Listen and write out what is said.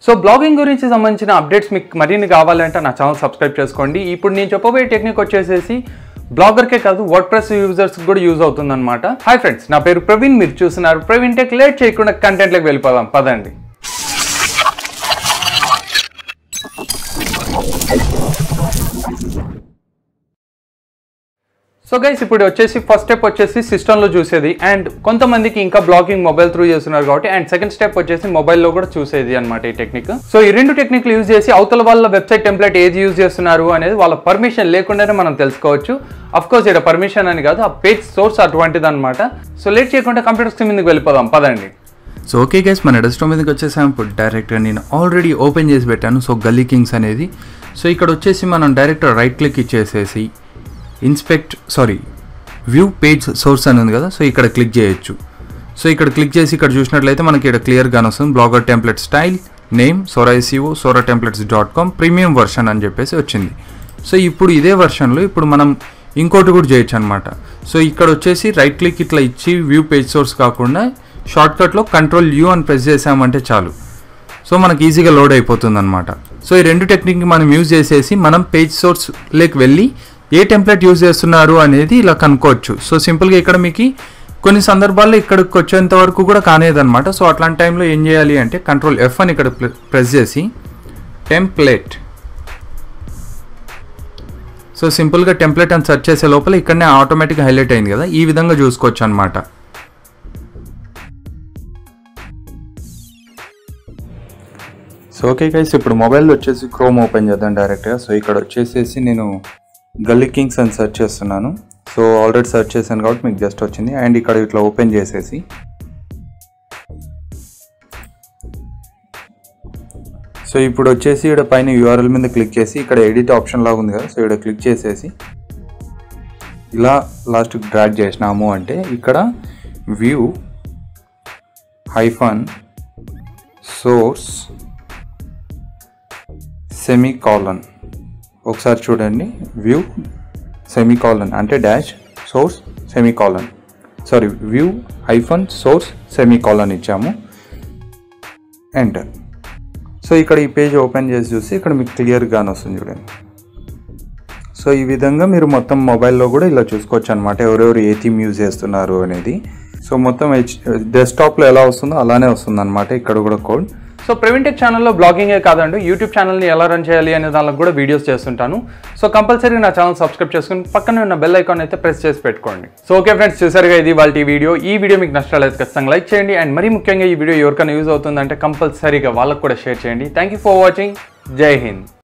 so blogging గురించి సంబంధించిన updates మీకు మరిన్ని కావాలంటే నా ఛానల్ సబ్స్క్రైబ్ చేసుకోండి ఇప్పుడు నేను చెప్పబోయే టెక్నిక్ వచ్చేసేసి బ్లాగర్కే కాదు వర్డ్ ప్రెస్ యూజర్స్ కూడా యూజ్ అవుతుందన్నమాట హాయ్ ఫ్రెండ్స్ నా పేరు ప్రవీణ్ మీరు చూస్తున్నారు ప్రవీణ్ టెక్ లేట్ చేయకుండా కంటెంట్లోకి వెళ్ళిపోదాం పదండి సో గైస్ ఇప్పుడు వచ్చేసి ఫస్ట్ స్టెప్ వచ్చేసి సిస్టంలో చూసేది అండ్ కొంతమందికి ఇంకా బ్లాగింగ్ మొబైల్ త్రూ చేస్తున్నారు కాబట్టి అండ్ సెకండ్ స్టెప్ వచ్చేసి మొబైల్లో కూడా చూసేది అనమాట ఈ టెక్నిక్ సో ఈ రెండు టెక్నిక్లు యూజ్ చేసి అవతల వాళ్ళ వెబ్సైట్ టెంప్లెట్ ఏది యూజ్ చేస్తున్నారు అనేది వాళ్ళ పర్మిషన్ లేకుండానే మనం తెలుసుకోవచ్చు అఫ్ కోర్స్ ఇక్కడ పర్మిషన్ అని కాదు ఆ పేజ్ సోర్స్ అటువంటిది అనమాట సో లేట్ చేయకుండా కంప్యూటర్ స్క్రీన్ మీదకి వెళ్ళిపోదాం పదండి సో ఓకే గైస్ మన డెస్క్టాప్ మీదకి వచ్చేసాం ఇప్పుడు డైరెక్ట్గా నేను ఆల్రెడీ ఓపెన్ చేసి పెట్టాను సో గల్లీ కింగ్స్ అనేది సో ఇక్కడ వచ్చేసి మనం డైరెక్ట్ రైట్ క్లిక్ ఇచ్చేసేసి inspect sorry view page source అని ఉంది కదా సో ఇక్కడ క్లిక్ చేయొచ్చు సో ఇక్కడ క్లిక్ చేసి ఇక్కడ చూసినట్లయితే మనకి ఇక్కడ క్లియర్గా వస్తుంది Blogger template style name Sora SEO Sora templates dot com premium version అని చెప్పేసి వచ్చింది సో ఇప్పుడు ఇదే వర్షన్లో ఇప్పుడు మనం ఇంకోటి కూడా చేయొచ్చు అనమాట సో ఇక్కడ వచ్చేసి రైట్ క్లిక్ ఇట్లా ఇచ్చి వ్యూ పేజ్ సోర్స్ కాకుండా షార్ట్కట్లో కంట్రోల్ యూ అని ప్రెస్ చేసామంటే చాలు సో మనకి ఈజీగా లోడ్ అయిపోతుంది అనమాట సో ఈ రెండు టెక్నిక్ మనం యూజ్ చేసేసి మనం పేజ్ సోర్స్ లేకి వెళ్ళి ఏ టెంప్లెట్ యూజ్ చేస్తున్నారు అనేది ఇలా కనుక్కోవచ్చు సో సింపుల్గా ఇక్కడ మీకు కొన్ని సందర్భాల్లో ఇక్కడికి వచ్చేంత వరకు కూడా కానేదన్నమాట సో అట్లాంటి టైంలో ఏం చేయాలి అంటే కంట్రోల్ ఎఫ్ అని ఇక్కడ ప్రెస్ చేసి టెంప్లెట్ సో సింపుల్గా టెంప్లెట్ అని సెర్చ్ చేసే లోపల ఇక్కడనే ఆటోమేటిక్గా హైలైట్ అయింది కదా ఈ విధంగా చూసుకోవచ్చు అనమాట సో ఓకే గైస్ ఇప్పుడు మొబైల్ వచ్చేసి క్రోమ్ ఓపెన్ చేద్దాం డైరెక్ట్గా సో ఇక్కడ వచ్చేసేసి నేను గల్లీ కింగ్స్ అని సెర్చ్ చేస్తున్నాను సో ఆల్రెడీ సెర్చ్ చేశాను కాబట్టి మీకు జస్ట్ వచ్చింది అండ్ ఇక్కడ ఇట్లా ఓపెన్ చేసేసి సో ఇప్పుడు వచ్చేసి ఇక్కడ పైన యూఆర్ఎల్ మీద క్లిక్ చేసి ఇక్కడ ఎడిట్ ఆప్షన్ లాగా ఉంది కదా సో ఇక్కడ క్లిక్ చేసేసి ఇలా లాస్ట్ డ్రాగ్ చేసినాము అంటే ఇక్కడ view hyphen source semicolon ఒకసారి చూడండి వ్యూ సెమీ కాలన్ అంటే dash source semicolon sorry view hyphen source semicolon ఇచ్చాము ఎంటర్ సో ఇక్కడ ఈ పేజ్ ఓపెన్ చేసి చూసి ఇక్కడ మీకు క్లియర్గానే వస్తుంది చూడండి సో ఈ విధంగా మీరు మొత్తం మొబైల్లో కూడా ఇలా చూసుకోవచ్చు అనమాట ఎవరెవరు ఏ థీమ్ యూజ్ చేస్తున్నారు అనేది సో మొత్తం హెచ్ డెస్క్టాప్లో ఎలా వస్తుందో అలానే వస్తుంది అనమాట ఇక్కడ కూడా కోడ్ సో ప్రవీణ్ టెక్ ఛానల్లో బ్లాగింగే కాదండి యూట్యూబ్ ఛానల్ని ఎలా రన్ చేయాలి అనే దానికి కూడా వీడియోస్ చేస్తుంటాను సో కంపల్సరీ నా ఛానల్ సబ్స్క్రైబ్ చేసుకుని పక్కనే ఉన్న బెల్ ఐకాన్ అయితే ప్రెస్ చేసి పెట్టుకోండి సో ఓకే ఫ్రెండ్స్ చూసారుగా ఇది వాళ్ళ వీడియో ఈ వీడియో మీకు నష్టాలైతే ఖచ్చితంగా లైక్ చేయండి అండ్ మరీ ముఖ్యంగా ఈ వీడియో ఎవరికైనా యూజ్ అవుతుందంటే కంపల్సరీగా వాళ్ళకు కూడా షేర్ చేయండి థ్యాంక్ యూ ఫర్ వాచింగ్ జై హింద్